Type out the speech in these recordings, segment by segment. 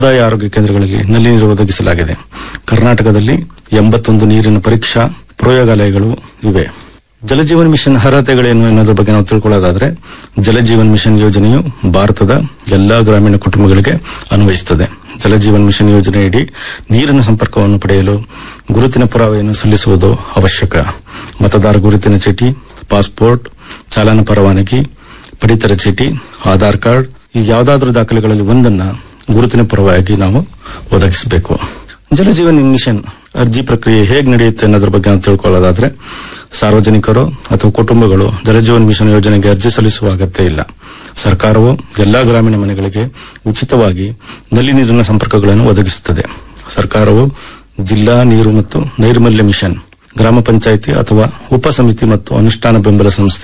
ಸಮುದಾಯ ಆರೋಗ್ಯ ಕೇಂದ್ರಗಳಲ್ಲಿ ನಲ್ಲಿ ನೀರು ಒದಗಿಸಲಾಗಿದೆ ಕರ್ನಾಟಕದಲ್ಲಿ ಎಂಬತ್ತೊಂದು ನೀರಿನ ಪರೀಕ್ಷಾ ಪ್ರಯೋಗಾಲಯಗಳು ಇವೆ ಜಲಜೀವನ್ ಮಿಷನ್ ಅರ್ಹತೆಗಳೇನು ಎನ್ನುವುದರ ಬಗ್ಗೆ ನಾವು ತಿಳ್ಕೊಳ್ಳೋದಾದ್ರೆ ಜಲಜೀವನ್ ಮಿಷನ್ ಯೋಜನೆಯು ಭಾರತದ ಎಲ್ಲಾ ಗ್ರಾಮೀಣ ಕುಟುಂಬಗಳಿಗೆ ಅನ್ವಯಿಸುತ್ತದೆ ಜಲಜೀವನ್ ಮಿಷನ್ ಯೋಜನೆಯಡಿ ನೀರಿನ ಸಂಪರ್ಕವನ್ನು ಪಡೆಯಲು ಗುರುತಿನ ಪುರಾವೆಯನ್ನು ಸಲ್ಲಿಸುವುದು ಅವಶ್ಯಕ ಮತದಾರ ಗುರುತಿನ ಚೀಟಿ ಪಾಸ್ಪೋರ್ಟ್ ಚಾಲನಾ ಪರವಾನಗಿ ಪಡಿತರ ಚೀಟಿ ಆಧಾರ್ ಕಾರ್ಡ್ ಈ ಯಾವುದಾದ್ರೂ ದಾಖಲೆಗಳಲ್ಲಿ ಒಂದನ್ನ ಗುರುತಿನ ಪರವಾಗಿ ನಾವು ಒದಗಿಸಬೇಕು ಜಲಜೀವನ್ ಮಿಷನ್ ಅರ್ಜಿ ಪ್ರಕ್ರಿಯೆ ಹೇಗೆ ನಡೆಯುತ್ತೆ ಅನ್ನೋದ್ರ ಬಗ್ಗೆ ನಾವು ತಿಳ್ಕೊಳ್ಳೋದಾದ್ರೆ ಸಾರ್ವಜನಿಕರು ಅಥವಾ ಕುಟುಂಬಗಳು ಜಲಜೀವನ್ ಮಿಷನ್ ಯೋಜನೆಗೆ ಅರ್ಜಿ ಸಲ್ಲಿಸುವ ಅಗತ್ಯ ಇಲ್ಲ ಸರ್ಕಾರವು ಎಲ್ಲಾ ಗ್ರಾಮೀಣ ಮನೆಗಳಿಗೆ ಉಚಿತವಾಗಿ ನಲ್ಲಿ ನೀರಿನ ಸಂಪರ್ಕಗಳನ್ನು ಒದಗಿಸುತ್ತದೆ ಸರ್ಕಾರವು ಜಿಲ್ಲಾ ನೀರು ಮತ್ತು ನೈರ್ಮಲ್ಯ ಮಿಷನ್ ಗ್ರಾಮ ಪಂಚಾಯಿತಿ ಅಥವಾ ಉಪ ಸಮಿತಿ ಮತ್ತು ಅನುಷ್ಠಾನ ಬೆಂಬಲ ಸಂಸ್ಥೆ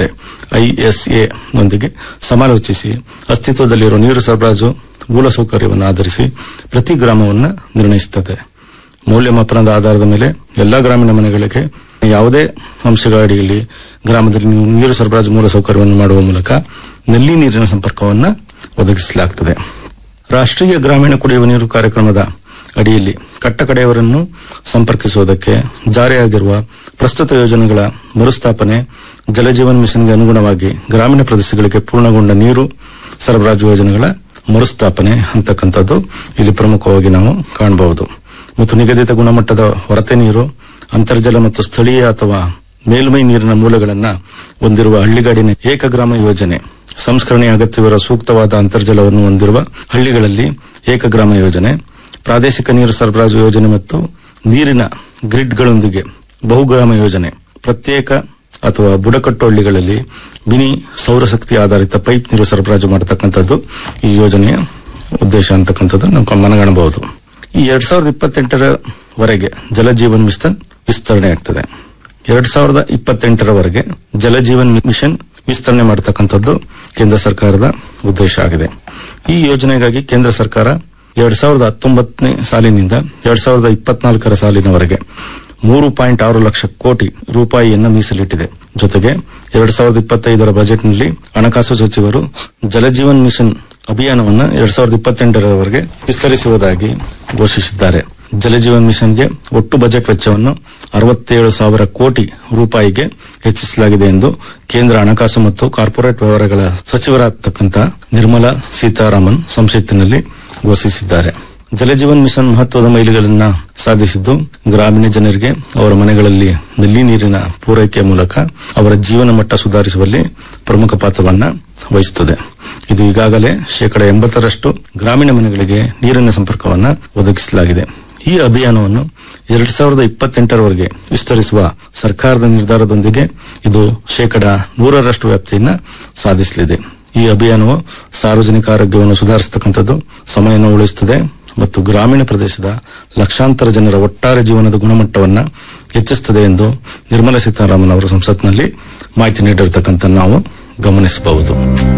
ಐಎಸ್ಎ ನೊಂದಿಗೆ ಸಮಾಲೋಚಿಸಿ ಅಸ್ತಿತ್ವದಲ್ಲಿರುವ ನೀರು ಸರಬರಾಜು ಮೂಲಸೌಕರ್ಯವನ್ನು ಆಧರಿಸಿ ಪ್ರತಿ ಗ್ರಾಮವನ್ನು ನಿರ್ಣಯಿಸುತ್ತದೆ ಮೌಲ್ಯಮಾಪನದ ಆಧಾರದ ಮೇಲೆ ಎಲ್ಲಾ ಗ್ರಾಮೀಣ ಮನೆಗಳಿಗೆ ಯಾವುದೇ ಅಂಶಗಳ ಅಡಿಯಲ್ಲಿ ಗ್ರಾಮದಲ್ಲಿ ನೀವು ನೀರು ಸರಬರಾಜು ಮೂಲಸೌಕರ್ಯವನ್ನು ಮಾಡುವ ಮೂಲಕ ನಲ್ಲಿ ನೀರಿನ ಸಂಪರ್ಕವನ್ನು ಒದಗಿಸಲಾಗುತ್ತದೆ ರಾಷ್ಟ್ರೀಯ ಗ್ರಾಮೀಣ ಕುಡಿಯುವ ನೀರು ಕಾರ್ಯಕ್ರಮದ ಅಡಿಯಲ್ಲಿ ಕಟ್ಟಕಡೆಯವರನ್ನು ಸಂಪರ್ಕಿಸುವುದಕ್ಕೆ ಜಾರಿಯಾಗಿರುವ ಪ್ರಸ್ತುತ ಯೋಜನೆಗಳ ಮರುಸ್ಥಾಪನೆ ಜಲಜೀವನ್ ಮಿಷನ್ಗೆ ಅನುಗುಣವಾಗಿ ಗ್ರಾಮೀಣ ಪ್ರದೇಶಗಳಿಗೆ ಪೂರ್ಣಗೊಂಡ ನೀರು ಸರಬರಾಜು ಯೋಜನೆಗಳ ಮರುಸ್ಥಾಪನೆ ಅಂತಕ್ಕಂಥದ್ದು ಇಲ್ಲಿ ಪ್ರಮುಖವಾಗಿ ನಾವು ಕಾಣಬಹುದು ಮತ್ತು ನಿಗದಿತ ಗುಣಮಟ್ಟದ ಹೊರತೆ ನೀರು ಅಂತರ್ಜಲ ಮತ್ತು ಸ್ಥಳೀಯ ಅಥವಾ ಮೇಲ್ಮೈ ನೀರಿನ ಮೂಲಗಳನ್ನ ಹೊಂದಿರುವ ಹಳ್ಳಿಗಾಡಿನ ಏಕಗ್ರಾಮ ಯೋಜನೆ ಸಂಸ್ಕರಣೆ ಅಗತ್ಯವಿರುವ ಸೂಕ್ತವಾದ ಅಂತರ್ಜಲವನ್ನು ಹೊಂದಿರುವ ಹಳ್ಳಿಗಳಲ್ಲಿ ಏಕಗ್ರಾಮ ಯೋಜನೆ ಪ್ರಾದೇಶಿಕ ನೀರು ಸರಬರಾಜು ಯೋಜನೆ ಮತ್ತು ನೀರಿನ ಗ್ರಿಡ್ಗಳೊಂದಿಗೆ ಬಹುಗ್ರಾಮ ಯೋಜನೆ ಪ್ರತ್ಯೇಕ ಅಥವಾ ಬುಡಕಟ್ಟು ಹಳ್ಳಿಗಳಲ್ಲಿ ಮಿನಿ ಸೌರಶಕ್ತಿ ಆಧಾರಿತ ಪೈಪ್ ನೀರು ಸರಬರಾಜು ಮಾಡತಕ್ಕಂಥದ್ದು ಈ ಯೋಜನೆಯ ಉದ್ದೇಶ ಅಂತಕ್ಕಂಥದ್ದು ನಾವು ಮನಗಾಣಬಹುದು ಈ ಎರಡ್ ಸಾವಿರದ ಇಪ್ಪತ್ತೆಂಟರವರೆಗೆ ಜಲಜೀವನ್ ಮಿಷನ್ ವಿಸ್ತರಣೆ ಆಗ್ತದೆ ಎರಡ್ ಸಾವಿರದ ಇಪ್ಪತ್ತೆಂಟರವರೆಗೆ ಜಲಜೀವನ್ ಮಿಷನ್ ವಿಸ್ತರಣೆ ಮಾಡತಕ್ಕಂಥದ್ದು ಕೇಂದ್ರ ಸರ್ಕಾರದ ಉದ್ದೇಶ ಆಗಿದೆ ಈ ಯೋಜನೆಗಾಗಿ ಕೇಂದ್ರ ಸರ್ಕಾರ ಎರಡ್ ಸಾವಿರದ ಹತ್ತೊಂಬತ್ತನೇ ಸಾಲಿನಿಂದ ಎರಡ್ ಸಾವಿರದ ಇಪ್ಪತ್ನಾಲ್ಕರ ಸಾಲಿನವರೆಗೆ ಮೂರು ಪಾಯಿಂಟ್ ಆರು ಲಕ್ಷ ಕೋಟಿ ರೂಪಾಯಿಯನ್ನ ಮೀಸಲಿಟ್ಟಿದೆ ಜೊತೆಗೆ ಎರಡ್ ಸಾವಿರದ ಇಪ್ಪತ್ತೈದರ ಬಜೆಟ್ನಲ್ಲಿ ಹಣಕಾಸು ಸಚಿವರು ಜಲಜೀವನ್ ಮಿಷನ್ ಅಭಿಯಾನವನ್ನು ಎರಡ್ ಸಾವಿರದ ಇಪ್ಪತ್ತೆಂಟರವರೆಗೆ ವಿಸ್ತರಿಸುವುದಾಗಿ ಘೋಷಿಸಿದ್ದಾರೆ ಜಲಜೀವನ್ ಮಿಷನ್ಗೆ ಒಟ್ಟು ಬಜೆಟ್ ವೆಚ್ಚವನ್ನು ಅರವತ್ತೇಳು ಸಾವಿರ ಕೋಟಿ ರೂಪಾಯಿಗೆ ಹೆಚ್ಚಿಸಲಾಗಿದೆ ಎಂದು ಕೇಂದ್ರ ಹಣಕಾಸು ಮತ್ತು ಕಾರ್ಪೊರೇಟ್ ವ್ಯವಹಾರಗಳ ಸಚಿವರಾಗತಕ್ಕಂಥ ನಿರ್ಮಲಾ ಸೀತಾರಾಮನ್ ಸಂಸತ್ತಿನಲ್ಲಿ ಘೋಷಿಸಿದ್ದಾರೆ ಜಲಜೀವನ್ ಮಿಷನ್ ಮಹತ್ವದ ಮೈಲಿಗಲನ್ನ ಸಾಧಿಸಿದ್ದು ಗ್ರಾಮೀಣ ಜನರಿಗೆ ಅವರ ಮನೆಗಳಲ್ಲಿ ನಲ್ಲಿ ನೀರಿನ ಪೂರೈಕೆಯ ಮೂಲಕ ಅವರ ಜೀವನ ಮಟ್ಟ ಸುಧಾರಿಸುವಲ್ಲಿ ಪ್ರಮುಖ ಪಾತ್ರವನ್ನ ವಹಿಸುತ್ತದೆ ಇದು ಈಗಾಗಲೇ ಶೇಕಡ ಎಂಬತ್ತರಷ್ಟು ಗ್ರಾಮೀಣ ಮನೆಗಳಿಗೆ ನೀರಿನ ಸಂಪರ್ಕವನ್ನ ಒದಗಿಸಲಾಗಿದೆ ಈ ಅಭಿಯಾನವನ್ನು ಎರಡ್ ಸಾವಿರದ ಇಪ್ಪತ್ತೆಂಟರವರೆಗೆ ವಿಸ್ತರಿಸುವ ಸರ್ಕಾರದ ನಿರ್ಧಾರದೊಂದಿಗೆ ಇದು ಶೇಕಡ ನೂರರಷ್ಟು ವ್ಯಾಪ್ತಿಯನ್ನ ಸಾಧಿಸಲಿದೆ ಈ ಅಭಿಯಾನವು ಸಾರ್ವಜನಿಕ ಆರೋಗ್ಯವನ್ನು ಸುಧಾರಿಸತಕ್ಕಂಥದ್ದು ಸಮಯವನ್ನು ಉಳಿಸುತ್ತದೆ ಮತ್ತು ಗ್ರಾಮೀಣ ಪ್ರದೇಶದ ಲಕ್ಷಾಂತರ ಜನರ ಒಟ್ಟಾರೆ ಜೀವನದ ಗುಣಮಟ್ಟವನ್ನು ಹೆಚ್ಚಿಸುತ್ತದೆ ಎಂದು ನಿರ್ಮಲಾ ಸೀತಾರಾಮನ್ ಅವರು ಸಂಸತ್ನಲ್ಲಿ ಮಾಹಿತಿ ನೀಡಿರತಕ್ಕಂಥ ನಾವು ಗಮನಿಸಬಹುದು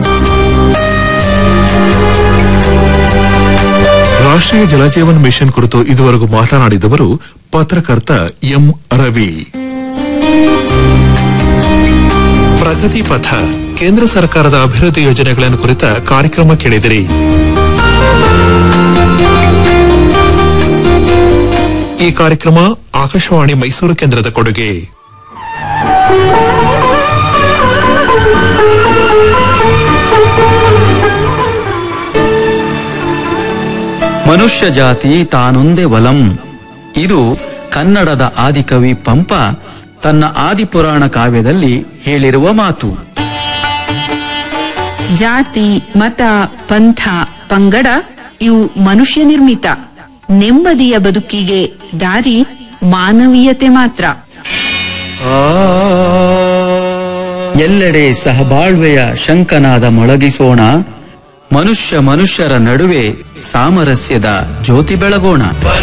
ರಾಷ್ಟ್ರೀಯ ಜಲಜೀವನ್ ಮಿಷನ್ ಕುರಿತು ಇದುವರೆಗೂ ಮಾತನಾಡಿದವರು ಪತ್ರಕರ್ತ ಎಂ ರವಿ ಪ್ರಗತಿ ಪಥ ಕೇಂದ್ರ ಸರ್ಕಾರದ ಅಭಿವೃದ್ಧಿ ಯೋಜನೆಗಳನ್ನು ಕುರಿತ ಕಾರ್ಯಕ್ರಮ ಕೇಳಿದಿರಿ ಈ ಕಾರ್ಯಕ್ರಮ ಆಕಾಶವಾಣಿ ಮೈಸೂರು ಕೇಂದ್ರದ ಕೊಡುಗೆ ಮನುಷ್ಯ ಜಾತಿ ತಾನೊಂದೇ ವಲಂ ಇದು ಕನ್ನಡದ ಆದಿಕವಿ ಪಂಪ ತನ್ನ ಆದಿಪುರಾಣ ಕಾವ್ಯದಲ್ಲಿ ಹೇಳಿರುವ ಮಾತು ಜಾತಿ ಮತ ಪಂಥ ಪಂಗಡ ಇವು ಮನುಷ್ಯ ನಿರ್ಮಿತ ನೆಮ್ಮದಿಯ ಬದುಕಿಗೆ ದಾರಿ ಮಾನವೀಯತೆ ಮಾತ್ರ ಎಲ್ಲೆಡೆ ಸಹಬಾಳ್ವೆಯ ಶಂಕನಾದ ಮೊಳಗಿಸೋಣ ಮನುಷ್ಯ ಮನುಷ್ಯರ ನಡುವೆ ಸಾಮರಸ್ಯದ ಜ್ಯೋತಿ ಬೆಳಗೋಣ